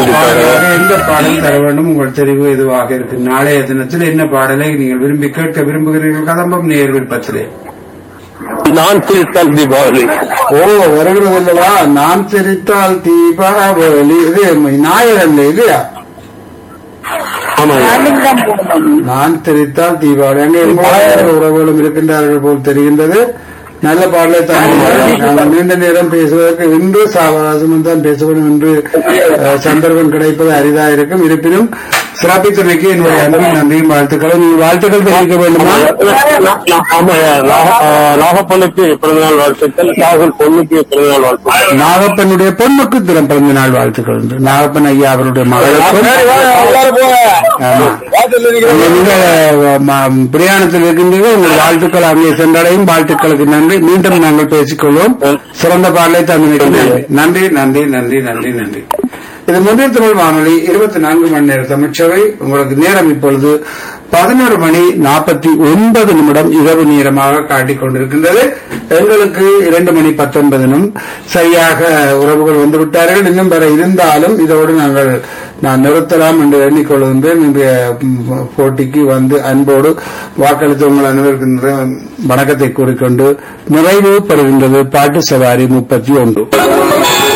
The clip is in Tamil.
கண்டிப்பாக பாடலாக எந்த பாடல் தர வேண்டும் உங்கள் தெரிவு எதுவாக இருக்கு நாளைய தினத்தில் என்ன பாடலை நீங்கள் விரும்பி கேட்க விரும்புகிறீர்கள் கதம்பம் நேர் விருப்பத்திலே நான் சிரித்தால் தீபாவளி ஓ வருகிறது இல்லவா நான் சிரித்தால் தீபாவளி இது நாயகன் இல்லையா ஆமாங்க நான் சிரித்தால் தீபாவளி அங்கே பல உறவுகளும் இருக்கின்றார்கள் போல் தெரிகின்றது நல்ல பாடலை தான் நாங்கள் நீண்ட நேரம் பேசுவதற்கு இன்று சாவகாசமும் தான் பேச வேண்டும் என்று அஹ், சந்தர்ப்பம் கிடைப்பது அரிதா இருக்கும் இருப்பினும் சிறப்பித்தமைக்கு என்னுடைய அன்பின் நன்றியும் வாழ்த்துக்களும் நீங்கள் வாழ்த்துக்கள் தெரிவிக்க வேண்டுமா ஆமாங்க நாக- ஆஹ் நாகப்பனுக்கு பிறந்தநாள் வாழ்த்துக்கள் ராகுல் பொண்ணுக்கு பிறந்தநாள் வாழ்த்துக்கள் நாகப்பனுடைய பொண்ணுக்கு தினம் பிறந்த நாள் வாழ்த்துக்கள் உண்டு நாகப்பன் ஐயா அவருடைய மகளுக்கும் ஆமா. அங்கே நீங்க ம- பிரயாணத்தில் இருக்கின்றீர்கள் உங்கள் வாழ்த்துக்கள் அங்கே சென்றடையும் வாழ்த்துக்களுக்கு நன்றி மீண்டும் நாங்கள் பேசிக்கொள்வோம் சிறந்த பாடலை தமிழுக்கு நன்றி நன்றி நன்றி நன்றி நன்றி நன்றி இது முந்தைய தமிழ் வானொலி இருபத்தி நான்கு மணி நேர தமிழ்ச்சவை உங்களுக்கு நேரம் இப்பொழுது பதினோரு மணி நாற்பத்தி ஒன்பது நிமிடம் இரவு நேரமாக காட்டிக் கொண்டிருக்கின்றது எங்களுக்கு இரண்டு மணி பத்தொன்பதினும் சரியாக உறவுகள் வந்துவிட்டார்கள் இன்னும் வர இருந்தாலும் இதோடு நாங்கள் நான் நிறுத்தலாம் என்று எண்ணிக்கொள்கின்றேன் இன்றைய ம், போட்டிக்கு வந்து அன்போடு வாக்களித்து உங்கள் அனைவருக்கும் நிறை- வணக்கத்தை கூறிக்கொண்டு நிறைவு பெறுகின்றது பாட்டு சவாரி முப்பத்தி ஒன்று